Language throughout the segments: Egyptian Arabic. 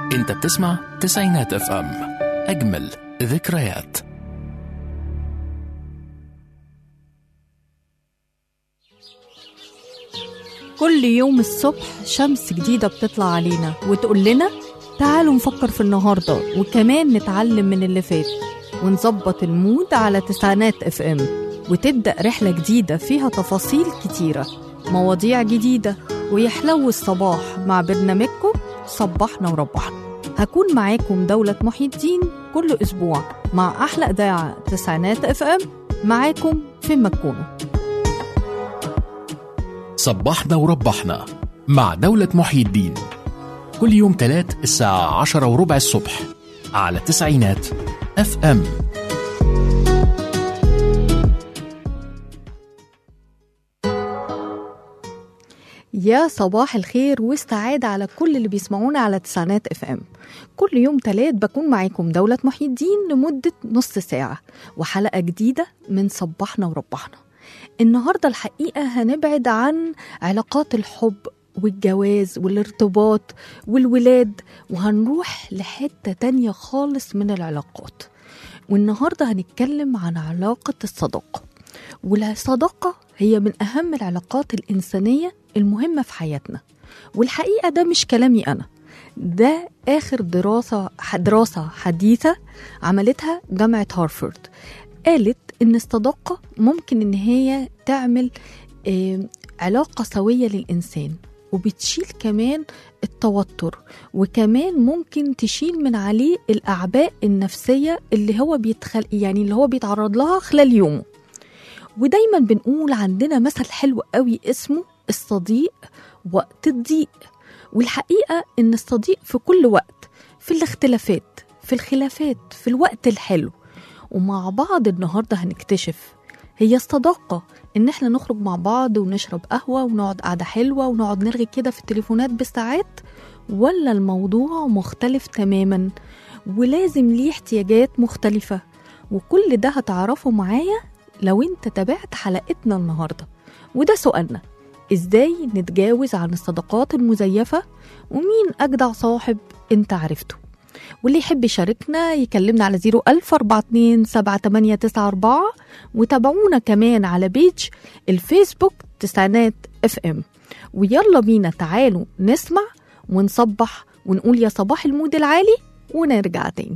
انت بتسمع تسعينات اف ام اجمل ذكريات كل يوم الصبح شمس جديدة بتطلع علينا وتقول لنا تعالوا نفكر في النهاردة وكمان نتعلم من اللي فات ونظبط المود على تسعينات اف ام وتبدأ رحلة جديدة فيها تفاصيل كتيرة مواضيع جديدة ويحلو الصباح مع برنامجكم صبحنا وربحنا هكون معاكم دولة محي الدين كل أسبوع مع أحلى إذاعة تسعينات اف ام معاكم فين ما تكونوا صبحنا وربحنا مع دولة محيي الدين كل يوم تلات الساعة عشرة وربع الصبح على تسعينات اف ام يا صباح الخير والسعادة على كل اللي بيسمعونا على تسعينات اف ام كل يوم تلات بكون معاكم دولة محي الدين لمدة نص ساعة وحلقة جديدة من صبحنا وربحنا النهاردة الحقيقة هنبعد عن علاقات الحب والجواز والارتباط والولاد وهنروح لحتة تانية خالص من العلاقات والنهاردة هنتكلم عن علاقة الصداقة والصداقة هي من أهم العلاقات الإنسانية المهمة في حياتنا والحقيقة ده مش كلامي أنا ده آخر دراسة دراسة حديثة عملتها جامعة هارفارد قالت إن الصداقة ممكن إن هي تعمل آه، علاقة سوية للإنسان وبتشيل كمان التوتر وكمان ممكن تشيل من عليه الأعباء النفسية اللي هو بيتخل يعني اللي هو بيتعرض لها خلال يومه ودايما بنقول عندنا مثل حلو قوي اسمه الصديق وقت الضيق والحقيقة إن الصديق في كل وقت في الاختلافات في الخلافات في الوقت الحلو ومع بعض النهاردة هنكتشف هي الصداقة إن إحنا نخرج مع بعض ونشرب قهوة ونقعد قعدة حلوة ونقعد نرغي كده في التليفونات بالساعات ولا الموضوع مختلف تماما ولازم ليه احتياجات مختلفة وكل ده هتعرفه معايا لو انت تابعت حلقتنا النهاردة وده سؤالنا ازاي نتجاوز عن الصداقات المزيفة ومين أجدع صاحب انت عرفته واللي يحب يشاركنا يكلمنا على 01000 42 7894 وتابعونا كمان على بيج الفيسبوك تسعينات اف ام ويلا بينا تعالوا نسمع ونصبح ونقول يا صباح المود العالي ونرجع تاني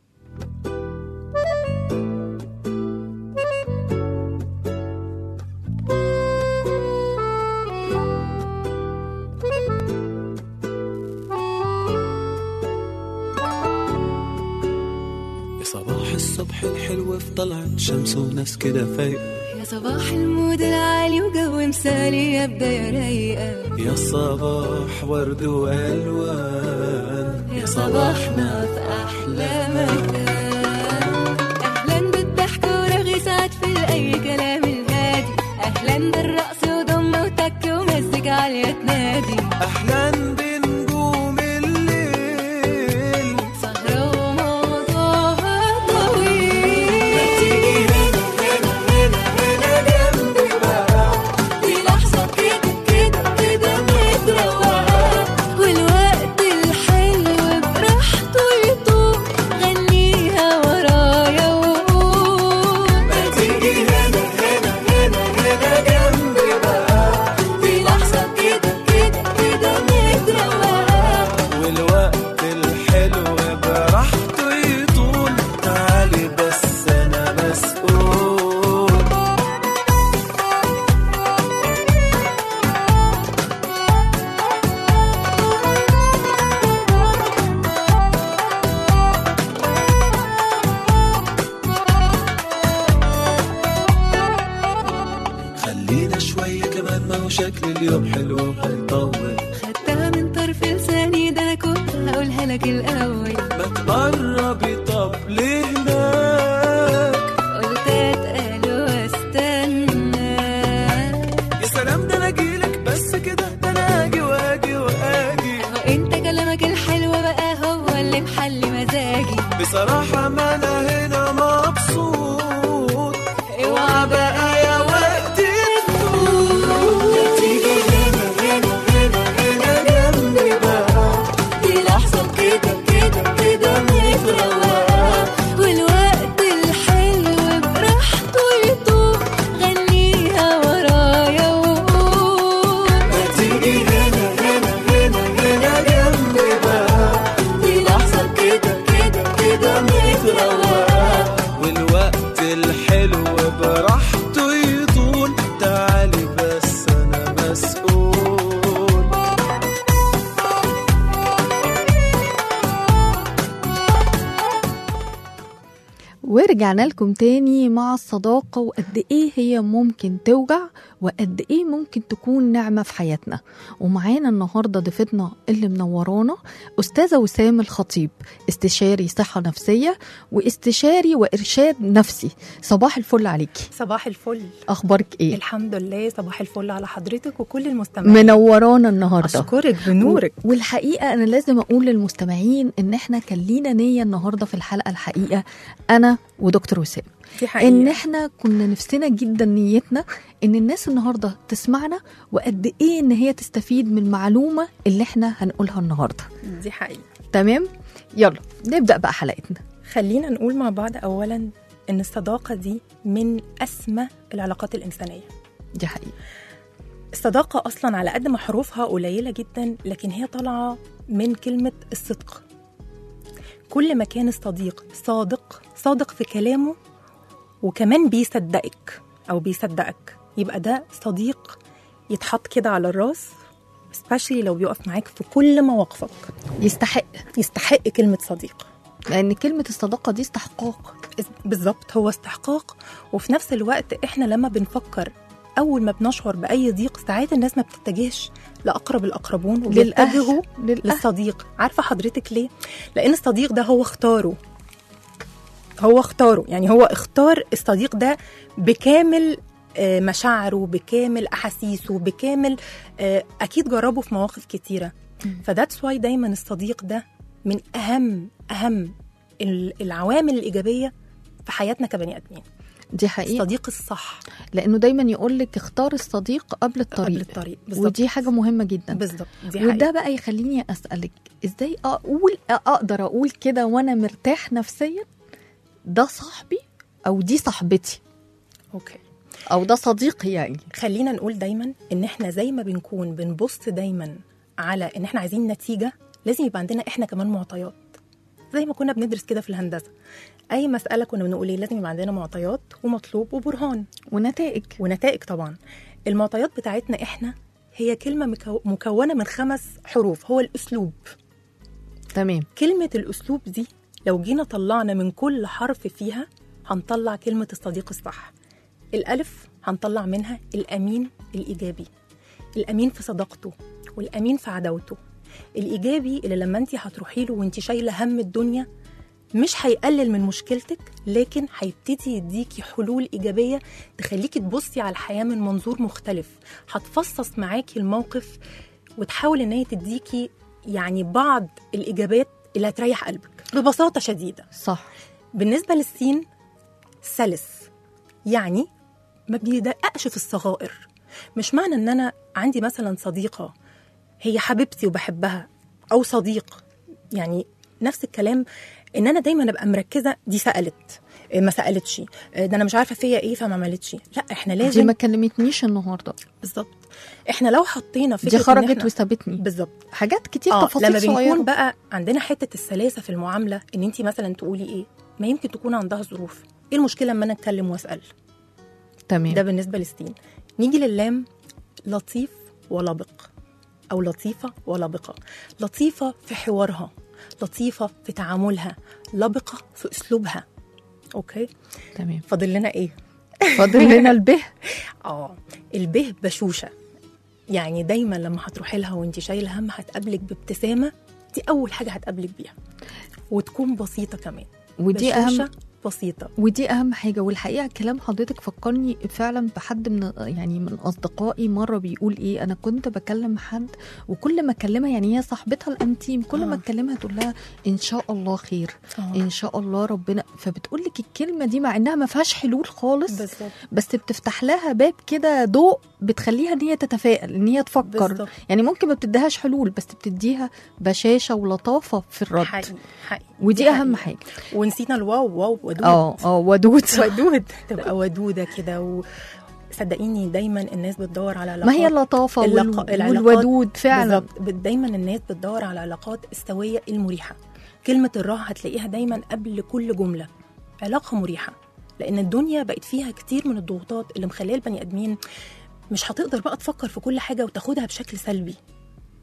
يا صباح الصبح الحلو في طلعت شمس وناس كده فايقة يا صباح المود العالي وجو مثالي يا بداية رايقة يا صباح ورد وألوان يا صباحنا في أحلى مكان أهلا بالضحك ورغي سعد في أي كلام الهادي أهلا بالرقص وضمة وتك ومزج عالية تنادي أحلى بنجوم الليل سهرة وموضوعها طويل تيجي هنا هنا هنا هنا جنبي بقى في لحظة كده كده كده متروقة والوقت الحلو براحته يطوق غنيها ورايا وقول ما تيجي هنا هنا هنا هنا جنبي بقى في لحظة كده كده كده متروقة والوقت الحلو براحته يطول تعالي بس أنا مسؤول خلينا شوية كمان ما هو شكل اليوم حلو وهيطول خدتها من طرف لساني ده أنا كنت هقولها لك الأول ما تقربي طب لهناك قلت أتقل واستنى يا سلام ده انا اجيلك بس كده ده انا اجي واجي واجي هو أنت كلامك الحلو بقى هو اللي محلي مزاجي بصراحة ما انا هنا مبسوط اوعى بقى يا وقت تفوت تيجي هنا هنا هنا هنا جنبي بقى دي لحظة كده ورجعنا لكم تاني مع الصداقة وقد إيه هي ممكن توجع وقد إيه ممكن تكون نعمة في حياتنا ومعانا النهاردة ضيفتنا اللي منورانا أستاذة وسام الخطيب استشاري صحة نفسية واستشاري وإرشاد نفسي صباح الفل عليكي صباح الفل أخبارك إيه؟ الحمد لله صباح الفل على حضرتك وكل المستمعين منورانا النهاردة اشكرك بنورك و- والحقيقه انا لازم اقول للمستمعين ان احنا كان لينا نيه النهارده في الحلقه الحقيقه انا ودكتور وسام دي حقيقة ان احنا كنا نفسنا جدا نيتنا ان الناس النهارده تسمعنا وقد ايه ان هي تستفيد من المعلومه اللي احنا هنقولها النهارده دي حقيقة تمام يلا نبدا بقى حلقتنا خلينا نقول مع بعض اولا ان الصداقة دي من اسمى العلاقات الانسانية دي حقيقه الصداقة اصلا على قد ما حروفها قليلة جدا لكن هي طالعة من كلمة الصدق كل ما كان الصديق صادق صادق في كلامه وكمان بيصدقك او بيصدقك يبقى ده صديق يتحط كده على الراس especially لو بيقف معاك في كل مواقفك يستحق يستحق كلمة صديق لان كلمه الصداقه دي استحقاق بالظبط هو استحقاق وفي نفس الوقت احنا لما بنفكر اول ما بنشعر باي ضيق ساعات الناس ما بتتجهش لاقرب الاقربون وبيتجهوا للاهل للصديق عارفه حضرتك ليه لان الصديق ده هو اختاره هو اختاره يعني هو اختار الصديق ده بكامل آه، مشاعره بكامل احاسيسه بكامل آه، اكيد جربه في مواقف كتيره فذاتس واي دايما الصديق ده من اهم اهم ال- العوامل الايجابيه في حياتنا كبني ادمين دي حقيقه الصديق الصح لانه دايما يقول لك اختار الصديق قبل الطريق قبل الطريق بالظبط ودي حاجه مهمه جدا بالظبط دي وده حقيقة. بقى يخليني اسالك ازاي اقول اقدر اقول كده وانا مرتاح نفسيا ده صاحبي او دي صاحبتي اوكي او ده صديقي يعني خلينا نقول دايما ان احنا زي ما بنكون بنبص دايما على ان احنا عايزين نتيجه لازم يبقى عندنا احنا كمان معطيات زي ما كنا بندرس كده في الهندسه اي مساله كنا بنقول ايه لازم يبقى عندنا معطيات ومطلوب وبرهان ونتائج ونتائج طبعا المعطيات بتاعتنا احنا هي كلمه مكو- مكونه من خمس حروف هو الاسلوب تمام كلمه الاسلوب دي لو جينا طلعنا من كل حرف فيها هنطلع كلمه الصديق الصح الالف هنطلع منها الامين الايجابي الامين في صداقته والامين في عداوته الايجابي اللي لما انت هتروحي له وانت شايله هم الدنيا مش هيقلل من مشكلتك لكن هيبتدي يديكي حلول ايجابيه تخليكي تبصي على الحياه من منظور مختلف هتفصص معاكي الموقف وتحاول ان هي تديكي يعني بعض الاجابات اللي هتريح قلبك ببساطه شديده صح بالنسبه للسين سلس يعني ما بيدققش في الصغائر مش معنى ان انا عندي مثلا صديقه هي حبيبتي وبحبها او صديق يعني نفس الكلام ان انا دايما ابقى مركزه دي سالت إيه ما سالتش إيه ده انا مش عارفه فيا ايه فما عملتش لا احنا دي لازم ما كلمتنيش النهارده بالظبط احنا لو حطينا فكره دي إن خرجت إحنا- وسابتني بالظبط حاجات كتير اه تفاصيل لما صغيره بنكون بقى عندنا حته السلاسه في المعامله ان انت مثلا تقولي ايه ما يمكن تكون عندها ظروف ايه المشكله لما انا اتكلم واسال تمام ده بالنسبه للسين نيجي للام لطيف ولبق او لطيفه ولبقه لطيفه في حوارها لطيفه في تعاملها لبقه في اسلوبها اوكي تمام فاضل لنا ايه فاضل لنا البه اه البه بشوشه يعني دايما لما هتروحي لها وانت شايله هم هتقابلك بابتسامه دي اول حاجه هتقابلك بيها وتكون بسيطه كمان ودي اهم بشوشة بسيطه ودي اهم حاجه والحقيقه كلام حضرتك فكرني فعلا بحد من يعني من اصدقائي مره بيقول ايه انا كنت بكلم حد وكل ما اكلمها يعني هي صاحبتها الانتيم كل ما آه. اكلمها تقول لها ان شاء الله خير آه. ان شاء الله ربنا فبتقول لك الكلمه دي مع انها ما فيهاش حلول خالص بالظبط بس بتفتح لها باب كده ضوء بتخليها ان هي تتفائل ان هي تفكر بالظبط. يعني ممكن ما بتديهاش حلول بس بتديها بشاشه ولطافه في الرد حقيقي حقيقي ودي دي اهم حقيقة. حاجه ونسينا الواو واو ودود اه اه ودود ودود تبقى ودوده كده و... صدقيني دايما الناس بتدور على علاقات ما هي اللطافه وال... اللق- العلاقات والودود فعلا بالظبط بت- دايما الناس بتدور على العلاقات السويه المريحه كلمه الراحه هتلاقيها دايما قبل كل جمله علاقه مريحه لان الدنيا بقت فيها كتير من الضغوطات اللي مخليه البني ادمين مش هتقدر بقى تفكر في كل حاجه وتاخدها بشكل سلبي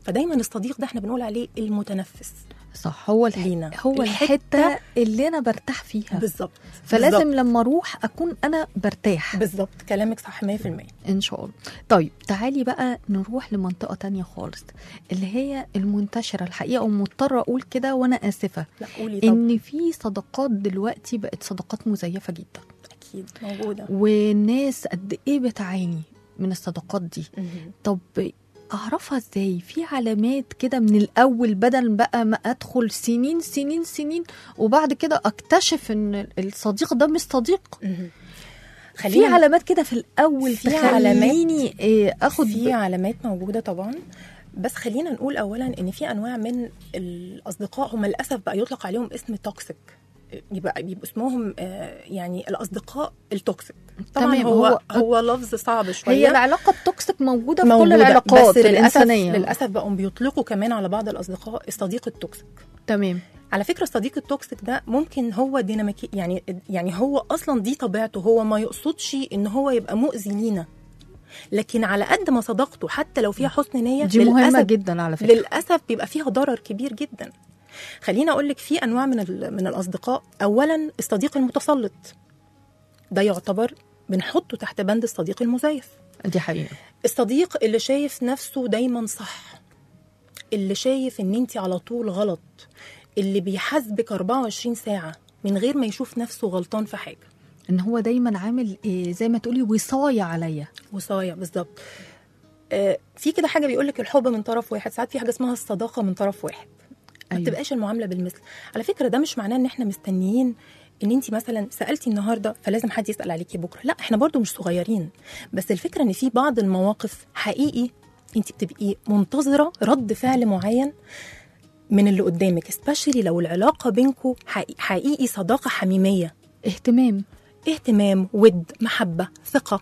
فدايما الصديق ده احنا بنقول عليه المتنفس صح هو الح... لينا. هو الحته الحتة- اللي انا برتاح فيها بالظبط فلازم بالظبط. لما اروح اكون انا برتاح بالظبط كلامك صح 100% ان شاء الله طيب تعالي بقى نروح لمنطقه تانية خالص اللي هي المنتشره الحقيقه ومضطره اقول كده وانا اسفه لا قولي طبعا ان في صداقات دلوقتي بقت صداقات مزيفه جدا اكيد موجوده والناس قد ايه بتعاني من الصداقات دي طب اعرفها ازاي في علامات كده من الاول بدل بقى ما ادخل سنين سنين سنين وبعد كده اكتشف ان الصديق ده مش صديق مهم. في خلينا علامات كده في الاول في علامات- تخليني إيه، اخد في علامات موجوده طبعا بس خلينا نقول اولا ان في انواع من الاصدقاء هم للاسف بقى يطلق عليهم اسم توكسيك يبقى بيبقوا اسمهم آه، يعني الاصدقاء التوكسيك طبعا تمام، هو هو- هو, لفظ صعب شويه هي العلاقه التوكسيك موجوده في كل موجودة، العلاقات بس للاسف الانسانيه للاسف بقوا بيطلقوا كمان على بعض الاصدقاء الصديق التوكسيك تمام على فكره الصديق التوكسيك ده ممكن هو ديناميكي يعني يعني هو اصلا دي طبيعته هو ما يقصدش ان هو يبقى مؤذي لينا لكن على قد ما صداقته حتى لو فيها حسن نيه دي مهمه للأسف- جدا على فكره للاسف بيبقى فيها ضرر كبير جدا خليني اقول لك في انواع من ال- من الاصدقاء اولا الصديق المتسلط ده يعتبر بنحطه تحت بند الصديق المزيف دي حقيقه الصديق اللي شايف نفسه دايما صح اللي شايف ان انت على طول غلط اللي بيحاسبك 24 ساعة من غير ما يشوف نفسه غلطان في حاجة ان هو دايما عامل إيه زي ما تقولي وصايه عليا وصاية بالظبط آه، في كده حاجة بيقولك الحب من طرف واحد ساعات في حاجة اسمها الصداقة من طرف واحد ما أيوة. بتبقاش المعاملة بالمثل على فكرة ده مش معناه ان احنا مستنيين ان انت مثلا سالتي النهارده فلازم حد يسال عليكي بكره لا احنا برضو مش صغيرين بس الفكره ان في بعض المواقف حقيقي انت بتبقي منتظره رد فعل معين من اللي قدامك سبيشالي لو العلاقه بينكم حقيقي, حقيقي صداقه حميميه اهتمام اهتمام ود محبه ثقه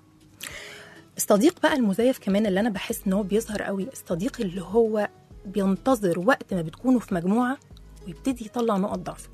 الصديق بقى المزيف كمان اللي انا بحس ان هو بيظهر قوي الصديق اللي هو بينتظر وقت ما بتكونوا في مجموعه ويبتدي يطلع نقط ضعفك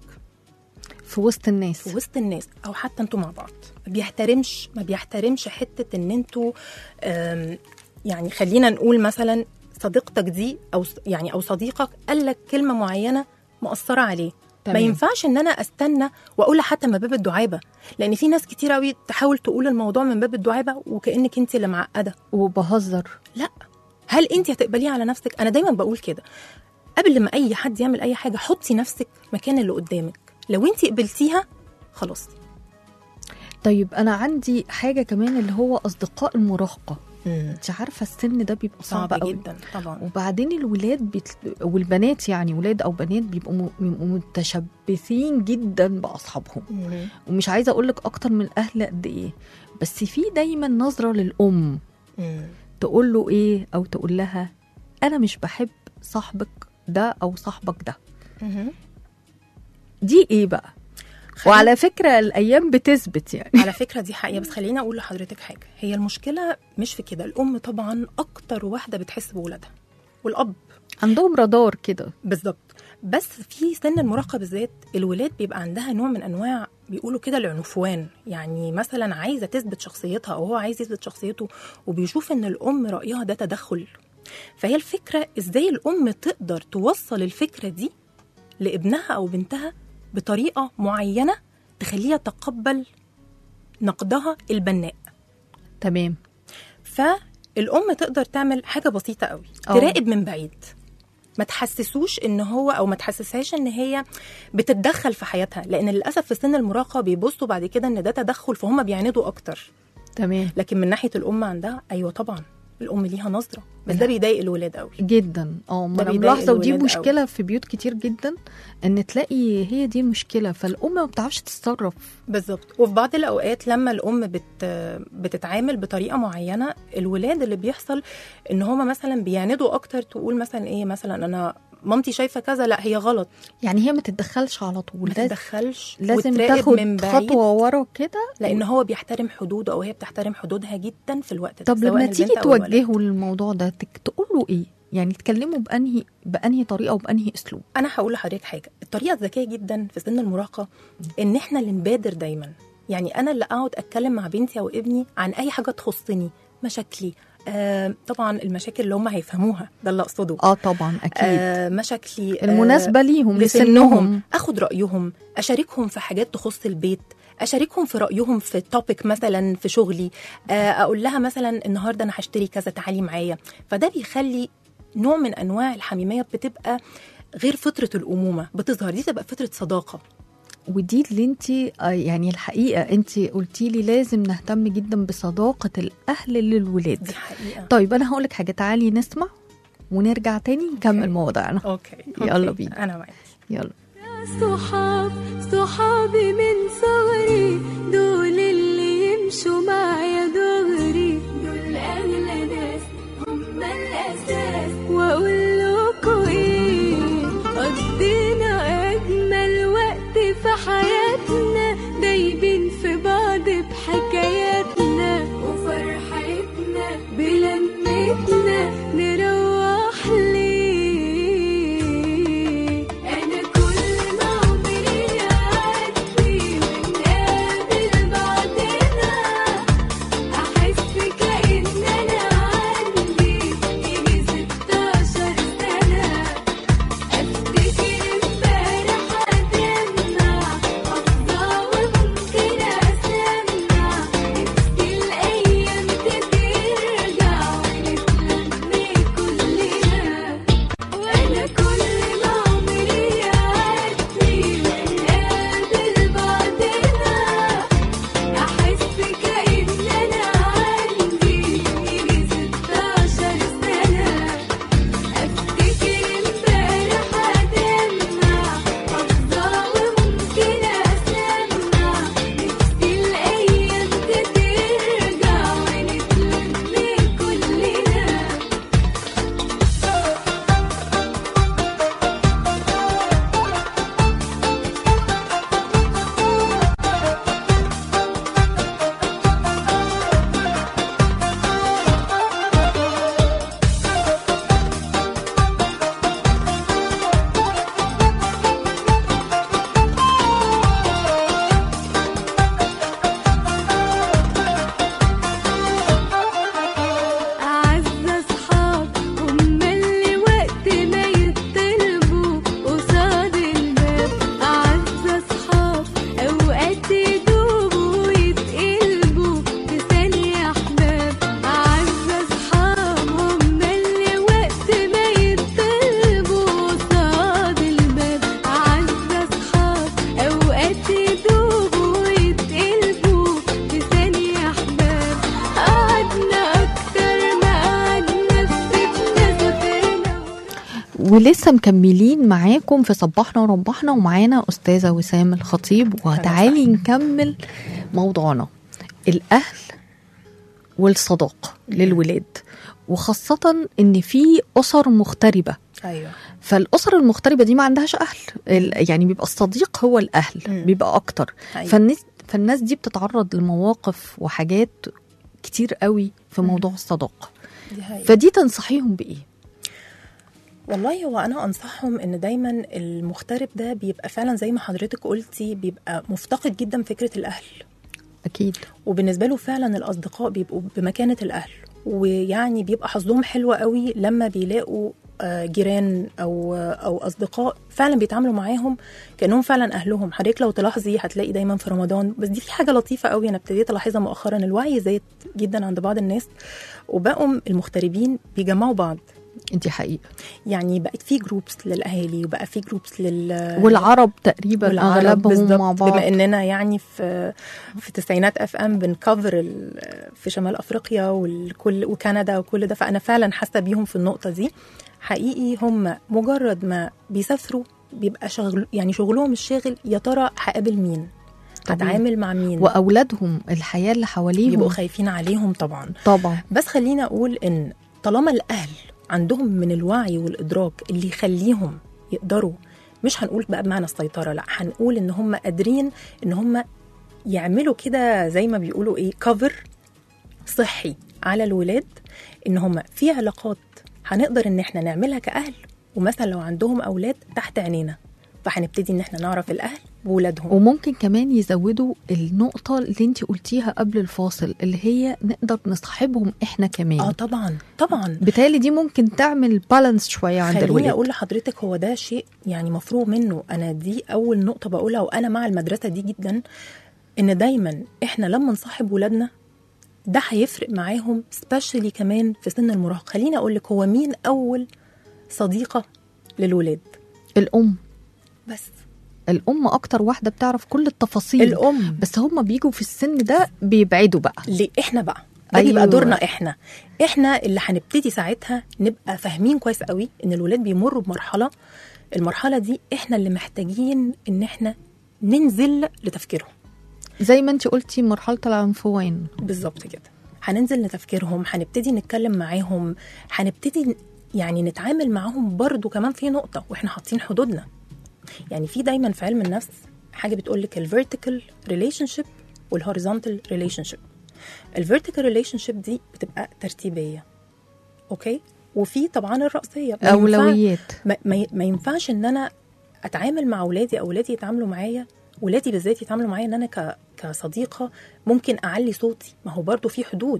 في وسط الناس في وسط الناس او حتى انتوا مع بعض ما بيحترمش ما بيحترمش حته ان انتوا آم، يعني خلينا نقول مثلا صديقتك دي او ص- يعني او صديقك قال لك كلمه معينه مأثره عليه ما تمام. ينفعش ان انا استنى واقولها حتى من باب الدعابه لان في ناس كتير قوي تحاول تقول الموضوع من باب الدعابه وكانك انت اللي معقده وبهزر لا هل انت هتقبليها على نفسك انا دايما بقول كده قبل ما اي حد يعمل اي حاجه حطي نفسك مكان اللي قدامك لو انت قبلتيها خلاص طيب انا عندي حاجه كمان اللي هو اصدقاء المراهقه انت عارفه السن ده بيبقى صعب, صعب قوي جدا طبعا وبعدين الولاد بيت... والبنات يعني ولاد او بنات بيبقوا م... بيبقوا متشبثين جدا باصحابهم ومش عايزه اقول لك اكتر من الاهل قد ايه بس في دايما نظره للام تقول له ايه او تقول لها انا مش بحب صاحبك ده او صاحبك ده دي ايه بقى وعلى فكره الايام بتثبت يعني على فكره دي حقيقه بس خليني اقول لحضرتك حاجه هي المشكله مش في كده الام طبعا اكتر واحده بتحس بولادها والاب عندهم رادار كده بالظبط بس في سن المراهقه بالذات الولاد بيبقى عندها نوع من انواع بيقولوا كده العنفوان يعني مثلا عايزه تثبت شخصيتها او هو عايز يثبت شخصيته وبيشوف ان الام رايها ده تدخل فهي الفكره ازاي الام تقدر توصل الفكره دي لابنها او بنتها بطريقه معينه تخليه يتقبل نقدها البناء تمام فالام تقدر تعمل حاجه بسيطه قوي أه. تراقب من بعيد ما تحسسوش ان هو او ما تحسسهاش ان هي بتتدخل في حياتها لان للاسف في سن المراهقه بيبصوا بعد كده ان ده تدخل فهم بيعاندوا اكتر تمام لكن من ناحيه الام عندها ايوه طبعا الام ليها نظره بس لا. ده بيضايق الولاد قوي جدا اه ما ده انا بيضايق ملاحظه ودي الولاد مشكله في بيوت كتير جدا ان تلاقي هي دي المشكله فالام ما بتعرفش تتصرف بالظبط وفي بعض الاوقات لما الام بت بتتعامل بطريقه معينه الولاد اللي بيحصل ان هما مثلا بيعندوا اكتر تقول مثلا ايه مثلا انا مامتي شايفه كذا لا هي غلط يعني هي ما تتدخلش على طول ما لازم, تتدخلش لازم وتراقب تاخد من بعيد خطوه ورا كده لان هو بيحترم حدوده او هي بتحترم حدودها جدا في الوقت ده طب سواء لما البنت تيجي أو الولد. توجهه للموضوع ده تك- تقول له ايه يعني تكلمه بانهي بانهي طريقه وبانهي اسلوب انا هقول لحضرتك حاجه الطريقه الذكيه جدا في سن المراهقه ان احنا اللي نبادر دايما يعني انا اللي اقعد اتكلم مع بنتي او ابني عن اي حاجه تخصني مشاكلي آه طبعا المشاكل اللي هم هيفهموها ده اللي اقصده اه طبعا اكيد آه مشاكلي آه المناسبه ليهم لسنهم لسنهم اخد رايهم اشاركهم في حاجات تخص البيت اشاركهم في رايهم في توبيك مثلا في شغلي آه، اقول لها مثلا النهارده انا هشتري كذا تعالي معايا فده بيخلي نوع من انواع الحميميه بتبقى غير فطره الامومه بتظهر دي تبقى فطره صداقه ودي اللي انت يعني الحقيقه انت قلتي لي لازم نهتم جدا بصداقه الاهل للولاد دي حقيقه طيب انا هقول لك حاجه تعالي نسمع ونرجع تاني نكمل أوكي. موضوعنا اوكي يلا أوكي. بينا. انا معاكي يلا صحاب صحابي من صغري دول اللي يمشوا معايا دغري دول أغلى ناس هم الأساس وأقول لكم إيه قضينا أجمل وقت في حياتنا دايبين في بعض بحكاياتنا وفرحتنا بلمتنا نروح ليه أنا كل ما عمري يعدي ونقابل بعضنا أحس كأن أنا عندي يجي ستاشر سنة أفتكر امبارح أدمع أفضى وممكن أسمع نفسي الأيام ترجع ونتلم كلنا وأنا كل ما عمري يعدي ونقابل بعضنا أحس كأن أنا عندي يجي ستاشر سنة أفتكر امبارح أدمع أفضى وممكن أسمع نفسي الأيام ترجع ونتلم كلنا أعز أصحاب هم اللي وقت ما يطلبوا قصاد الباب أعز أصحاب أوقات يدوبوا ويتقلبوا في ثانية أحباب أعز أصحاب هم اللي وقت ما يطلبوا قصاد الباب أعز أصحاب أوقات يدوبوا ويتقلبوا في ثانية أحباب قعدنا أكتر ما قعدنا في بيتنا سافرنا ولسه مكملين معاكم في صباحنا وربحنا ومعانا استاذه وسام الخطيب وتعالي نكمل موضوعنا الاهل والصداقه للولاد وخاصه ان في اسر مغتربه ايوه فالاسر المغتربه دي ما عندهاش اهل ال- يعني بيبقى الصديق هو الاهل مم. بيبقى اكتر أيوة. فالناس فالناس دي بتتعرض لمواقف وحاجات كتير قوي في مم. موضوع الصداقه دي حقيقة. فدي تنصحيهم بايه والله هو انا انصحهم ان دايما المغترب ده بيبقى فعلا زي ما حضرتك قلتي بيبقى مفتقد جدا فكره الاهل اكيد وبالنسبه له فعلا الاصدقاء بيبقوا بمكانه الاهل ويعني بيبقى حظهم حلو قوي لما بيلاقوا آه، جيران او او اصدقاء فعلا بيتعاملوا معاهم كانهم فعلا اهلهم حضرتك لو تلاحظي هتلاقي دايما في رمضان بس دي في حاجه لطيفه قوي انا ابتديت الاحظها مؤخرا الوعي زاد جدا عند بعض الناس وبقوا المغتربين بيجمعوا بعض دي حقيقه يعني بقت في جروبس للاهالي وبقى في جروبس لل والعرب تقريبا والعرب اغلبهم بالظبط، مع بعض بما اننا يعني في في تسعينات اف ام بنكفر ال- في شمال افريقيا والكل وكندا وكل ده فانا فعلا حاسه بيهم في النقطه دي حقيقي هم مجرد ما بيسافروا بيبقى شغل يعني شغلهم الشاغل يا ترى هقابل مين طبيعي. هتعامل مع مين واولادهم الحياه اللي حواليهم بيبقوا خايفين عليهم طبعا طبعا بس خلينا اقول ان طالما الاهل عندهم من الوعي والادراك اللي يخليهم يقدروا مش هنقول بقى بمعنى السيطره لا هنقول ان هم قادرين ان هم يعملوا كده زي ما بيقولوا ايه كفر صحي على الولاد ان هم في علاقات هنقدر ان احنا نعملها كاهل ومثلا لو عندهم اولاد تحت عينينا فهنبتدي ان احنا نعرف الاهل بولادهم وممكن كمان يزودوا النقطة اللي انت قلتيها قبل الفاصل اللي هي نقدر نصاحبهم احنا كمان اه طبعا طبعا بالتالي دي ممكن تعمل بالانس شوية عند خليني الولاد اقول لحضرتك هو ده شيء يعني مفروغ منه انا دي اول نقطه بقولها وانا مع المدرسه دي جدا ان دايما احنا لما نصاحب ولادنا ده هيفرق معاهم سبيشالي كمان في سن المراهقه خليني اقول لك هو مين اول صديقه للولاد الأم بس الأم أكتر واحدة بتعرف كل التفاصيل الام بس هم بيجوا في السن ده بيبعدوا بقى ليه احنا بقى ده أيوة. بيبقى دورنا احنا احنا اللي هنبتدي ساعتها نبقى فاهمين كويس قوي ان الولاد بيمروا بمرحله المرحله دي احنا اللي محتاجين ان احنا ننزل لتفكيرهم زي ما انت قلتي مرحلة العنفوان بالظبط كده هننزل لتفكيرهم هنبتدي نتكلم معاهم هنبتدي ن- يعني نتعامل معاهم برضو كمان في نقطة واحنا حاطين حدودنا يعني في دايما في علم النفس حاجة بتقول لك الفيرتيكال ريليشن شيب والهوريزونتال ريليشن شيب الفيرتيكال ريليشن شيب دي بتبقى ترتيبية اوكي وفي طبعا الرأسية ما ينفع- أولويات ما, ما ي- ما ينفعش ان انا اتعامل مع اولادي او اولادي يتعاملوا معايا ولادي بالذات يتعاملوا معايا ان انا ك كصديقه ممكن اعلي صوتي ما هو برضو في حدود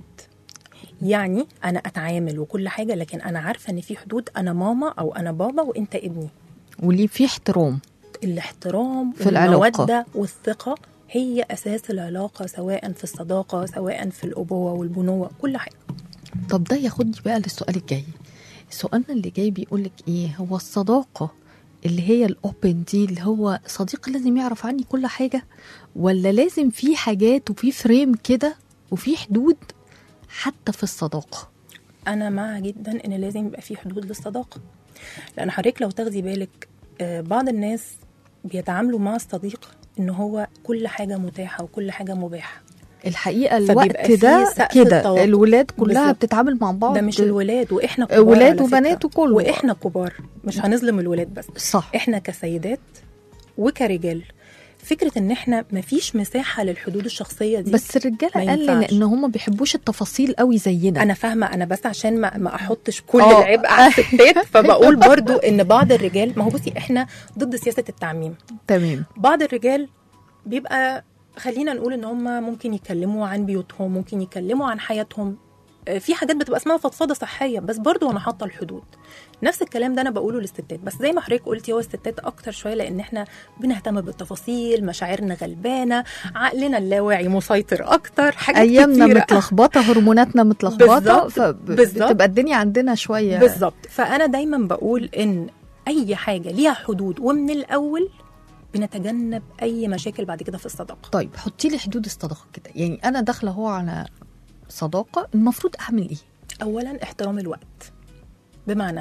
يعني انا اتعامل وكل حاجه لكن انا عارفه ان في حدود انا ماما او انا بابا وانت ابني وليه في احترام الاحترام في العلاقة. والموده والثقه هي اساس العلاقه سواء في الصداقه سواء في الابوه والبنوه كل حاجه طب ده ياخدني بقى للسؤال الجاي سؤالنا اللي جاي بيقول لك ايه هو الصداقة اللي هي الاوبن دي اللي هو صديق لازم يعرف عني كل حاجة ولا لازم في حاجات وفي فريم كده وفي حدود حتى في الصداقة انا مع جدا ان لازم يبقى في حدود للصداقه لان حضرتك لو تاخدي بالك آه، بعض الناس بيتعاملوا مع الصديق ان هو كل حاجه متاحه وكل حاجه مباحه الحقيقة فبيبقى الوقت في ده سقف كده التوقع. الولاد كلها بالظبط. بتتعامل مع بعض ده مش الولاد واحنا كبار ولاد على فكرة. وبنات وكله. واحنا كبار مش هنظلم الولاد بس صح احنا كسيدات وكرجال فكره ان احنا مفيش مساحه للحدود الشخصيه دي بس الرجالة ما قال ينفعش. لان هم ما بيحبوش التفاصيل قوي زينا انا فاهمه انا بس عشان ما, ما احطش كل آه. العبء على الستات فبقول برضو ان بعض الرجال ما هو بصي احنا ضد سياسه التعميم تمام بعض الرجال بيبقى خلينا نقول ان هم ممكن يتكلموا عن بيوتهم ممكن يتكلموا عن حياتهم آه، في حاجات بتبقى اسمها فضفضه صحيه بس برضو انا حاطه الحدود نفس الكلام ده انا بقوله للستات بس زي ما حضرتك قلتي هو الستات اكتر شويه لان احنا بنهتم بالتفاصيل مشاعرنا غلبانه عقلنا اللاواعي مسيطر اكتر حاجات ايامنا كتيرة. متلخبطه هرموناتنا متلخبطه بالظبط، بالظبط. فبتبقى الدنيا عندنا شويه بالظبط فانا دايما بقول ان اي حاجه ليها حدود ومن الاول بنتجنب اي مشاكل بعد كده في الصداقه طيب حطي لي حدود الصداقه كده يعني انا داخله هو على صداقه المفروض اعمل ايه اولا احترام الوقت بمعنى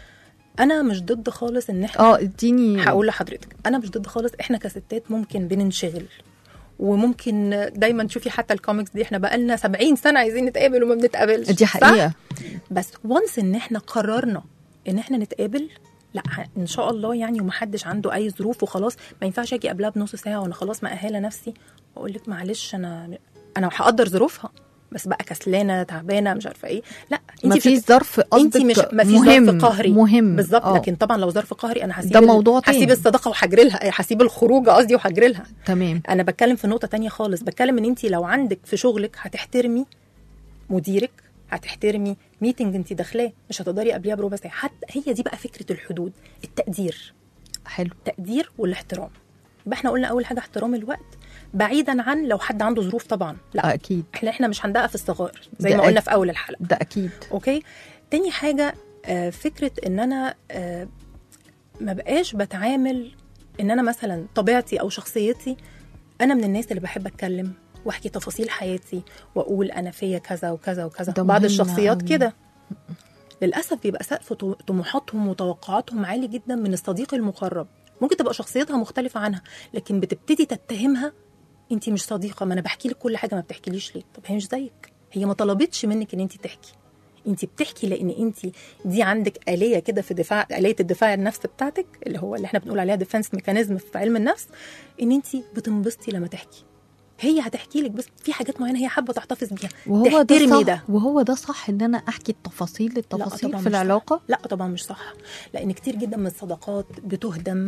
انا مش ضد خالص ان احنا اه اديني هقول لحضرتك انا مش ضد خالص احنا كستات ممكن بننشغل وممكن دايما تشوفي حتى الكوميكس دي احنا بقالنا 70 سنه عايزين نتقابل وما بنتقابلش دي صح؟ حقيقه بس وانس ان احنا قررنا ان احنا نتقابل لا ه- ان شاء الله يعني ومحدش عنده اي ظروف وخلاص ما ينفعش اجي قبلها بنص ساعه وانا خلاص مأهله نفسي واقول لك معلش انا انا هقدر ظروفها بس بقى كسلانه تعبانه مش عارفه ايه لا ما مش فيش هت- ظرف انت قصدك مش ما فيش مهم ظرف قهري مهم بالظبط آه. لكن طبعا لو ظرف قهري انا هسيب ده ال- موضوع تاني. هسيب الصداقه وهجري لها هسيب الخروج قصدي وهجري لها تمام انا بتكلم في نقطه تانية خالص بتكلم ان انت لو عندك في شغلك هتحترمي مديرك هتحترمي ميتنج انت داخلاه مش هتقدري قبليها بربع ساعه حتى هي دي بقى فكره الحدود التقدير حلو التقدير والاحترام يبقى احنا قلنا اول حاجه احترام الوقت بعيدا عن لو حد عنده ظروف طبعا لا آه، اكيد احنا احنا مش هندقق في الصغائر زي ده ما قلنا أكيد. في اول الحلقه ده اكيد اوكي تاني حاجه آه، فكره ان انا آه، ما بقاش بتعامل ان انا مثلا طبيعتي او شخصيتي انا من الناس اللي بحب اتكلم واحكي تفاصيل حياتي واقول انا فيا كذا وكذا وكذا ده بعض مهم الشخصيات أوي. كده للاسف بيبقى سقف طو- طموحاتهم وتوقعاتهم عالي جدا من الصديق المقرب ممكن تبقى شخصيتها مختلفه عنها لكن بتبتدي تتهمها انت مش صديقه ما انا بحكي لك كل حاجه ما بتحكيليش ليه طب هي مش زيك هي ما طلبتش منك ان انت تحكي انت بتحكي لان انت دي عندك اليه كده في دفاع اليه الدفاع عن النفس بتاعتك اللي هو اللي احنا بنقول عليها ديفنس ميكانيزم في علم النفس ان انت بتنبسطي لما تحكي هي هتحكي لك بس في حاجات معينه هي حابه تحتفظ بيها وهو ده تحترمي صح ده وهو ده صح ان انا احكي التفاصيل التفاصيل طبعاً في مش صح. العلاقه لا طبعا مش صح لان كتير جدا من الصداقات بتهدم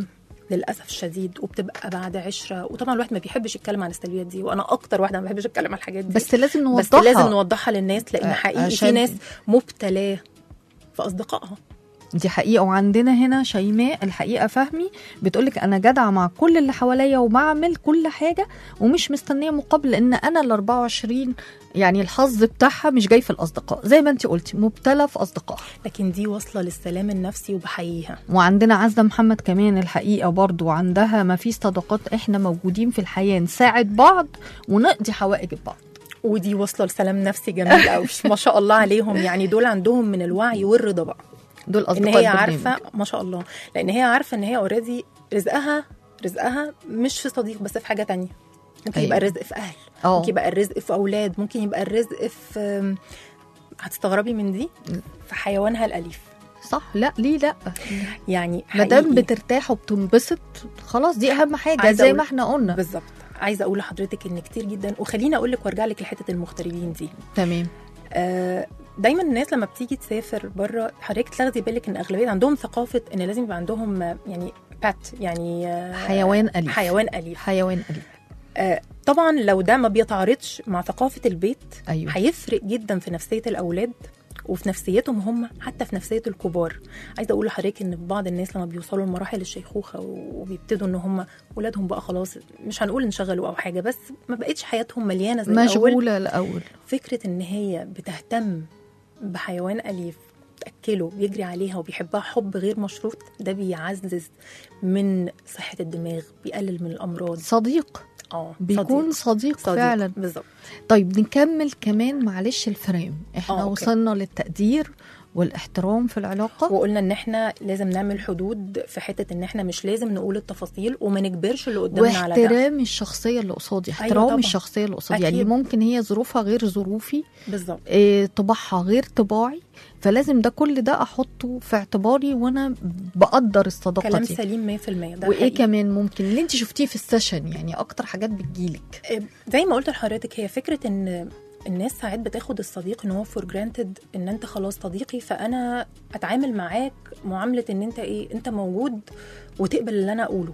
للاسف الشديد وبتبقى بعد عشره وطبعا الواحد ما بيحبش يتكلم عن السلبيات دي وانا اكتر واحده ما بحبش اتكلم عن الحاجات دي بس لازم نوضحها بس لازم نوضحها للناس لان آه، حقيقي في عشان- ناس مبتلاه في اصدقائها دي حقيقة وعندنا هنا شيماء الحقيقة فهمي بتقولك أنا جدعة مع كل اللي حواليا وبعمل كل حاجة ومش مستنية مقابل لأن أنا ال 24 يعني الحظ بتاعها مش جاي في الأصدقاء زي ما أنت قلتي مبتلى في أصدقائها لكن دي واصله للسلام النفسي وبحييها وعندنا عزة محمد كمان الحقيقة برضو عندها ما فيش صداقات احنا موجودين في الحياة نساعد بعض ونقضي حوائج بعض ودي واصله لسلام نفسي جميل قوي ما شاء الله عليهم يعني دول عندهم من الوعي والرضا بقى دول ان أصدقاء هي البرنامج. عارفه ما شاء الله لان هي عارفه ان هي اوريدي رزقها رزقها مش في صديق بس في حاجه تانية ممكن أيوة. يبقى الرزق في اهل اه ممكن يبقى الرزق في اولاد ممكن يبقى الرزق في هتستغربي من دي في حيوانها الاليف صح لا ليه لا يعني ما دام حقيقي بترتاح وبتنبسط خلاص دي اهم حاجه عايزة زي أقول- ما احنا قلنا بالظبط عايزه اقول لحضرتك ان كتير جدا وخليني اقول لك وارجع لك لحته المغتربين دي تمام آه، دايما الناس لما بتيجي تسافر بره حضرتك تاخدي بالك ان اغلبيه عندهم ثقافه ان لازم يبقى عندهم آه، يعني بات يعني آه، حيوان أليف حيوان اليف حيوان أليف آه، طبعا لو ده ما بيتعارضش مع ثقافه البيت أيوه هيفرق جدا في نفسيه الاولاد وفي نفسيتهم هم حتى في نفسيه الكبار عايزه اقول لحضرتك ان بعض الناس لما بيوصلوا لمراحل الشيخوخه وبيبتدوا ان هم ولادهم بقى خلاص مش هنقول انشغلوا او حاجه بس ما بقتش حياتهم مليانه زي الاول مشغوله الاول فكره ان هي بتهتم بحيوان اليف بتاكله بيجري عليها وبيحبها حب غير مشروط ده بيعزز من صحه الدماغ بيقلل من الامراض صديق اه بيكون صديق. صديق, صديق. فعلا بالظبط طيب نكمل كمان معلش الفريم احنا آه، أوكي. وصلنا للتقدير والاحترام في العلاقه وقلنا ان احنا لازم نعمل حدود في حته ان احنا مش لازم نقول التفاصيل وما نجبرش اللي قدامنا على ده واحترام الشخصيه اللي قصادي احترام طبعاً. الشخصيه اللي قصادي يعني أكيد. ممكن هي ظروفها غير ظروفي بالظبط إيه، طباعها غير طباعي فلازم ده كل ده احطه في اعتباري وانا بقدر الصداقه كلام دي سليم 100% ده وايه حقيقي. كمان ممكن اللي انت شفتيه في السيشن يعني اكتر حاجات بتجيلك زي ما قلت لحضرتك هي فكره ان الناس ساعات بتاخد الصديق ان هو فور جرانتد ان انت خلاص صديقي فانا اتعامل معاك معامله ان انت ايه انت موجود وتقبل اللي انا اقوله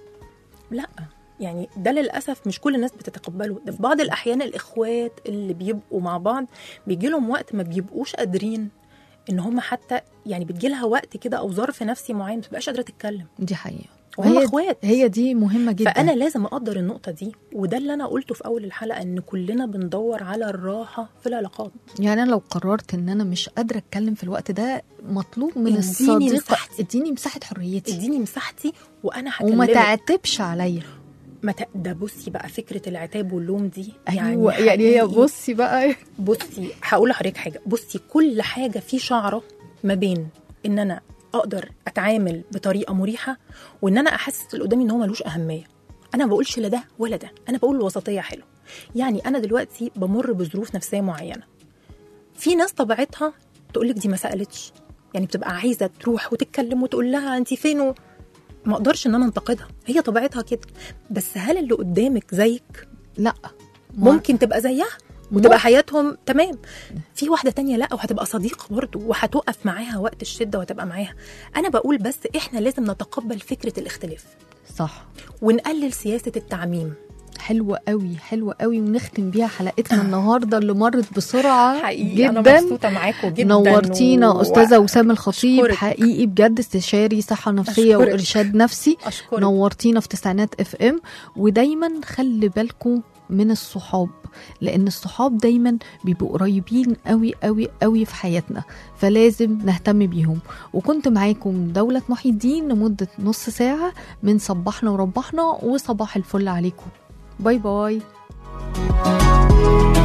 لا يعني ده للاسف مش كل الناس بتتقبله ده في بعض الاحيان الاخوات اللي بيبقوا مع بعض بيجي لهم وقت ما بيبقوش قادرين ان هم حتى يعني بتجي لها وقت كده او ظرف نفسي معين ما بتبقاش قادره تتكلم دي حقيقه وهم وهي- اخوات هي دي مهمه جدا فانا لازم اقدر النقطه دي وده اللي انا قلته في اول الحلقه ان كلنا بندور على الراحه في العلاقات يعني انا لو قررت ان انا مش قادره اتكلم في الوقت ده مطلوب من اديني الصديقه مساحتي. اديني مساحه حريتي اديني مساحتي وانا وما هكلمك تعتبش عليا ما ت... ده بصي بقى فكره العتاب واللوم دي ايوه يعني هي حقيقي- بصي بقى بصي هقول لحضرتك حاجه بصي كل حاجه في شعره ما بين ان انا اقدر اتعامل بطريقه مريحه وان انا احسس اللي قدامي ان هو ملوش اهميه انا ما بقولش لا ده ولا ده انا بقول الوسطيه حلو يعني انا دلوقتي بمر بظروف نفسيه معينه في ناس طبيعتها تقول لك دي ما سالتش يعني بتبقى عايزه تروح وتتكلم وتقول لها انت فين و... ما اقدرش ان انا انتقدها هي طبيعتها كده بس هل اللي قدامك زيك لا ممكن تبقى زيها ممكن. وتبقى حياتهم تمام في واحده تانية لا وهتبقى صديقه برضه وهتقف معاها وقت الشده وهتبقى معاها انا بقول بس احنا لازم نتقبل فكره الاختلاف صح ونقلل سياسه التعميم حلوة قوي حلوة قوي ونختم بيها حلقتنا النهارده اللي مرت بسرعة حقيقي انا جدا مبسوطه معاكم جدا نورتينا و- استاذه وسام الخطيب أشكرك. حقيقي بجد استشاري صحه نفسيه أشكرك. وارشاد نفسي اشكرك نورتينا في تسعينات اف ام ودايما خلي بالكم من الصحاب لان الصحاب دايما بيبقوا قريبين قوي قوي قوي في حياتنا فلازم نهتم بيهم وكنت معاكم دولة محي الدين لمدة نص ساعة من صبحنا وربحنا وصباح الفل عليكم باي باي